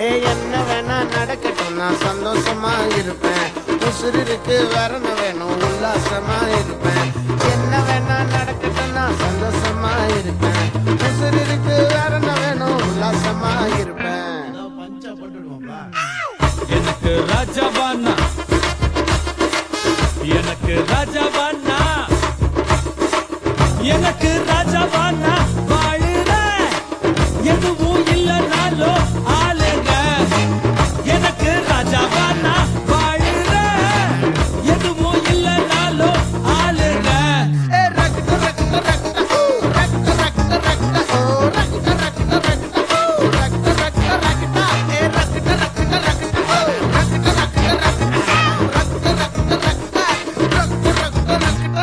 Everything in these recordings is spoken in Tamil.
ஏ என்ன வேணா நடக்கட்டும் நான் சந்தோஷமா இருப்பேன் உசுறு இருக்கு வேற என்ன வேணும் உல்லாசமா இருப்பேன் என்ன வேணா நடக்கட்டும் நான் சந்தோஷமா இருப்பேன் உசுறு இருக்கு வேற என்ன வேணும் உல்லாசமா இருப்பேன் எனக்கு ராஜாவானா எனக்கு ராஜாவானா எனக்கு ராஜாவானா வாழுற எதுவும் இல்லைனாலும் ஆளுங்க எனக்கு ராஜாவானா வாழுற எதுவும் இல்லைனாலும் ஆளுங்க ஏ ரக்த ரக்த ரக்த ஓ ரக்த ரக்த ரக்த ஓ ரக்த ரக்த ரக்த ஓ ரக்த ரக்த ரக்த ஏ ரக்த ரக்த ரக்த ஓ ரக்த ரக்த ரக்த ரக்த ரக்த ரக்த ரக்த ரக்த ரக்த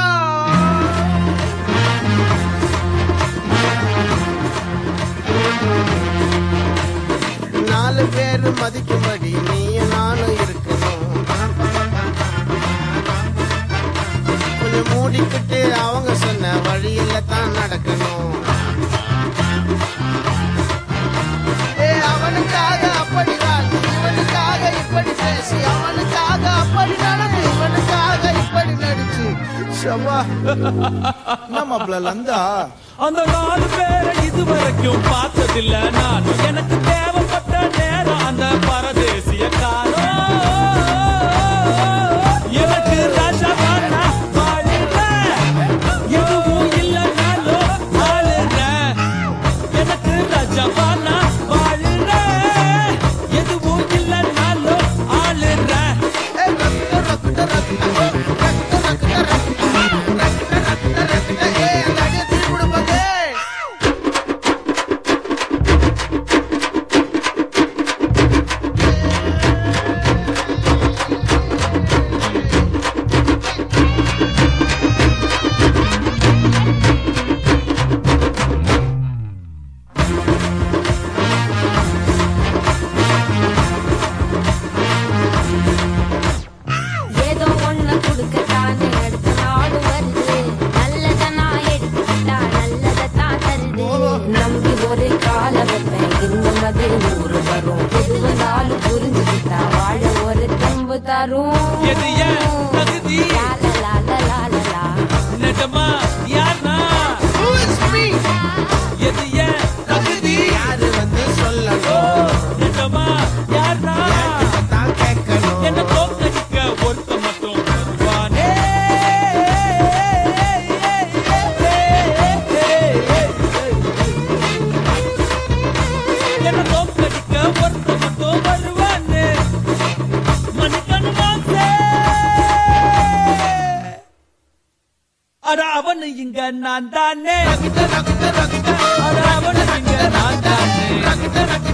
நாலு பேர் மதிக்கும்படி நீயும் நானும் இருக்கணும் கொஞ்சம் மூடிக்கிட்டு அவங்க சொன்ன வழியில தான் நடக்கணும் ஏ அவனுக்காக அப்படி வாழ்ந்து இவனுக்காக இப்படி பேசி அவனுக்காக அப்படி நடந்து இவனுக்காக இப்படி நடிச்சு ஷபா நம்ம லந்தா அந்த நாலு பேரை இதுவரைக்கும் பார்த்ததில்ல நான் எனக்கு தேவைப்பட்ட நேரம் அந்த பரதேசிய காலம் எனக்கு ராஜாவானா வாழுற எதுவும் இல்லைனாலும் ஆளுற எனக்கு ராஜாவானா வாழுற எதுவும் இல்லைனாலும் ஆளுற ஏ ரக்த ரக்த ரக்த ரக்த ரக்த ரக்த ரக்த ரக்த ரக்த ஏ அந்த அடியை திருப்பி விடுப்பாங்க ஏதோ ஒண்ணு கொடுக்கத்தானே அடுத்த நாடு வருது நல்லத நான் எடுத்துக்கிட்டா நல்லதத்தான் தருது நம்பி ஒரு கால வைப்பேன் இன்னும் அது நூறு வரும் எது வந்தாலும் புரிஞ்சுக்கிட்டா வாழ ஒரு தெம்பு தரும் எது ஏன் தகுதி லா, லா, லா, லா, லா, லா, லா. நிஜமா யார்னா Who is me? எது ஏன் தகுதி யாரு வந்து ஓ, சொல்லணும் நிஜமா யார்னா தான் கேட்கணும் என்ன தோக்கடிக்க ஒருத்த மட்டும் வருவானே என்ன தோக்கடிக்க ஒருத்த மட்டும் வருவானே மணிக்கணு வாங்க அட அவனு இங்க நான் தானே ரக்த ரக்த ரக்த அட அவனு இங்க நான் தானே ரக்த ரக்த